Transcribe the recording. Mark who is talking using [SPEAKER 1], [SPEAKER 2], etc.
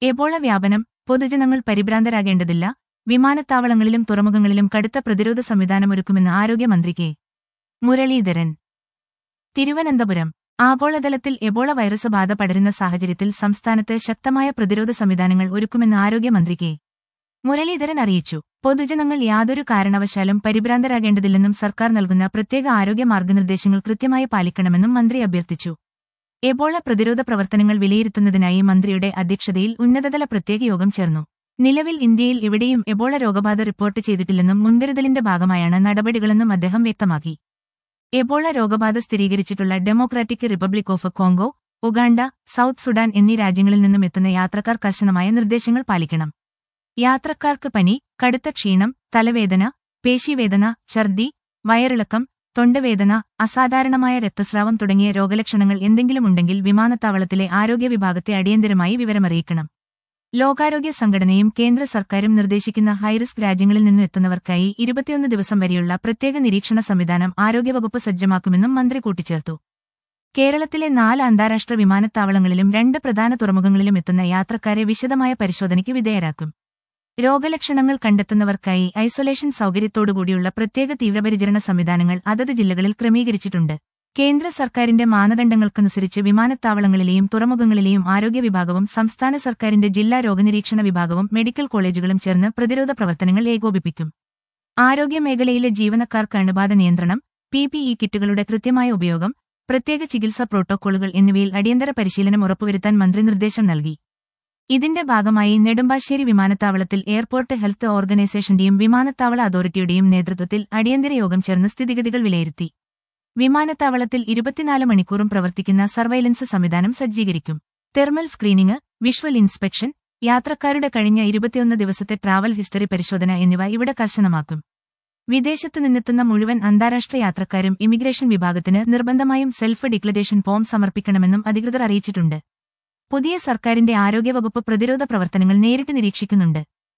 [SPEAKER 1] Ebola വ്യാപനം പൊതുജനങ്ങൾ പരിഭ്രാന്തരാകേണ്ടതില്ല വിമാനത്താവളങ്ങളിലും തുറമുഖങ്ങളിലും കടുത്ത പ്രതിരോധ സംവിധാനമൊരുക്കുമെന്ന് ആരോഗ്യമന്ത്രി കെ മുരളീധരൻ തിരുവനന്തപുരം ആഗോളതലത്തിൽ എബോള വൈറസ് ബാധ പടരുന്ന സാഹചര്യത്തിൽ സംസ്ഥാനത്ത് ശക്തമായ പ്രതിരോധ സംവിധാനങ്ങൾ ഒരുക്കുമെന്ന് ആരോഗ്യമന്ത്രി കെ മുരളീധരൻ അറിയിച്ചു പൊതുജനങ്ങൾ യാതൊരു കാരണവശാലും പരിഭ്രാന്തരാകേണ്ടതില്ലെന്നും സർക്കാർ നൽകുന്ന പ്രത്യേക ആരോഗ്യ മാർഗനിർദ്ദേശങ്ങൾ കൃത്യമായി പാലിക്കണമെന്നും മന്ത്രി അഭ്യർത്ഥിച്ചു എബോള പ്രതിരോധ പ്രവർത്തനങ്ങൾ വിലയിരുത്തുന്നതിനായി മന്ത്രിയുടെ അധ്യക്ഷതയിൽ ഉന്നതതല പ്രത്യേക യോഗം ചേർന്നു നിലവിൽ ഇന്ത്യയിൽ എവിടെയും എബോള രോഗബാധ റിപ്പോർട്ട് ചെയ്തിട്ടില്ലെന്നും മുൻകരുതലിന്റെ ഭാഗമായാണ് നടപടികളെന്നും അദ്ദേഹം വ്യക്തമാക്കി എബോള രോഗബാധ സ്ഥിരീകരിച്ചിട്ടുള്ള Democratic Republic of Congo Uganda South Sudan എന്നീ രാജ്യങ്ങളിൽ നിന്നും എത്തുന്ന യാത്രക്കാർ കർശനമായ നിർദ്ദേശങ്ങൾ പാലിക്കണം യാത്രക്കാർക്ക് പനി കടുത്ത ക്ഷീണം തലവേദന പേശീവേദന ഛർദി വയറിളക്കം തൊണ്ടവേദന അസാധാരണമായ രക്തസ്രാവം തുടങ്ങിയ രോഗലക്ഷണങ്ങൾ എന്തെങ്കിലും ഉണ്ടെങ്കിൽ വിമാനത്താവളത്തിലെ ആരോഗ്യ വിഭാഗത്തെ അടിയന്തരമായി വിവരമറിയിക്കണം ലോകാരോഗ്യ സംഘടനയും കേന്ദ്ര സർക്കാരും നിർദ്ദേശിക്കുന്ന ഹൈറിസ്ക് രാജ്യങ്ങളിൽ നിന്നും എത്തുന്നവർക്കായി ഇരുപത്തിയൊന്ന് ദിവസം വരെയുള്ള പ്രത്യേക നിരീക്ഷണ സംവിധാനം ആരോഗ്യവകുപ്പ് സജ്ജമാക്കുമെന്നും മന്ത്രി കൂട്ടിച്ചേർത്തു കേരളത്തിലെ നാല് അന്താരാഷ്ട്ര വിമാനത്താവളങ്ങളിലും രണ്ട് പ്രധാന തുറമുഖങ്ങളിലും എത്തുന്ന യാത്രക്കാരെ വിശദമായ പരിശോധനയ്ക്ക് വിധേയരാക്കും രോഗലക്ഷണങ്ങൾ കണ്ടെത്തുന്നവർക്കായി ഐസൊലേഷൻ സൗകര്യത്തോടുകൂടിയുള്ള പ്രത്യേക തീവ്രപരിചരണ സംവിധാനങ്ങൾ അതത് ജില്ലകളിൽ ക്രമീകരിച്ചിട്ടുണ്ട് കേന്ദ്ര സർക്കാരിന്റെ മാനദണ്ഡങ്ങൾക്കനുസരിച്ച് വിമാനത്താവളങ്ങളിലെയും തുറമുഖങ്ങളിലെയും ആരോഗ്യ വിഭാഗവും സംസ്ഥാന സർക്കാരിന്റെ ജില്ലാ രോഗനിരീക്ഷണ വിഭാഗവും മെഡിക്കൽ കോളേജുകളും ചേർന്ന് പ്രതിരോധ പ്രവർത്തനങ്ങൾ ഏകോപിപ്പിക്കും ആരോഗ്യമേഖലയിലെ ജീവനക്കാർക്ക് അണുബാധ നിയന്ത്രണം പിപിഇ കിറ്റുകളുടെ കൃത്യമായ ഉപയോഗം പ്രത്യേക ചികിത്സാ പ്രോട്ടോക്കോളുകൾ എന്നിവയിൽ അടിയന്തര പരിശീലനം ഉറപ്പുവരുത്താൻ മന്ത്രി നിർദ്ദേശം നൽകി ഇതിന്റെ ഭാഗമായി നെടുമ്പാശ്ശേരി വിമാനത്താവളത്തിൽ എയർപോർട്ട് ഹെൽത്ത് ഓർഗനൈസേഷന്റെയും വിമാനത്താവള അതോറിറ്റിയുടെയും നേതൃത്വത്തിൽ അടിയന്തര യോഗം ചേർന്ന് സ്ഥിതിഗതികൾ വിലയിരുത്തി വിമാനത്താവളത്തിൽ ഇരുപത്തിനാല് മണിക്കൂറും പ്രവർത്തിക്കുന്ന സർവൈലൻസ് സംവിധാനം സജ്ജീകരിക്കും തെർമൽ സ്ക്രീനിംഗ് വിഷ്വൽ ഇൻസ്പെക്ഷൻ യാത്രക്കാരുടെ കഴിഞ്ഞ ഇരുപത്തിയൊന്ന് ദിവസത്തെ ട്രാവൽ ഹിസ്റ്ററി പരിശോധന എന്നിവ ഇവിടെ കർശനമാക്കും വിദേശത്തു നിന്നെത്തുന്ന മുഴുവൻ അന്താരാഷ്ട്ര യാത്രക്കാരും ഇമിഗ്രേഷൻ വിഭാഗത്തിന് നിർബന്ധമായും സെൽഫ് ഡിക്ലറേഷൻ ഫോം സമർപ്പിക്കണമെന്നും അധികൃതർ അറിയിച്ചിട്ടുണ്ട് പുതിയ സർക്കാരിന്റെ ആരോഗ്യവകുപ്പ് പ്രതിരോധ പ്രവർത്തനങ്ങൾ നേരിട്ട് നിരീക്ഷിക്കുന്നുണ്ട്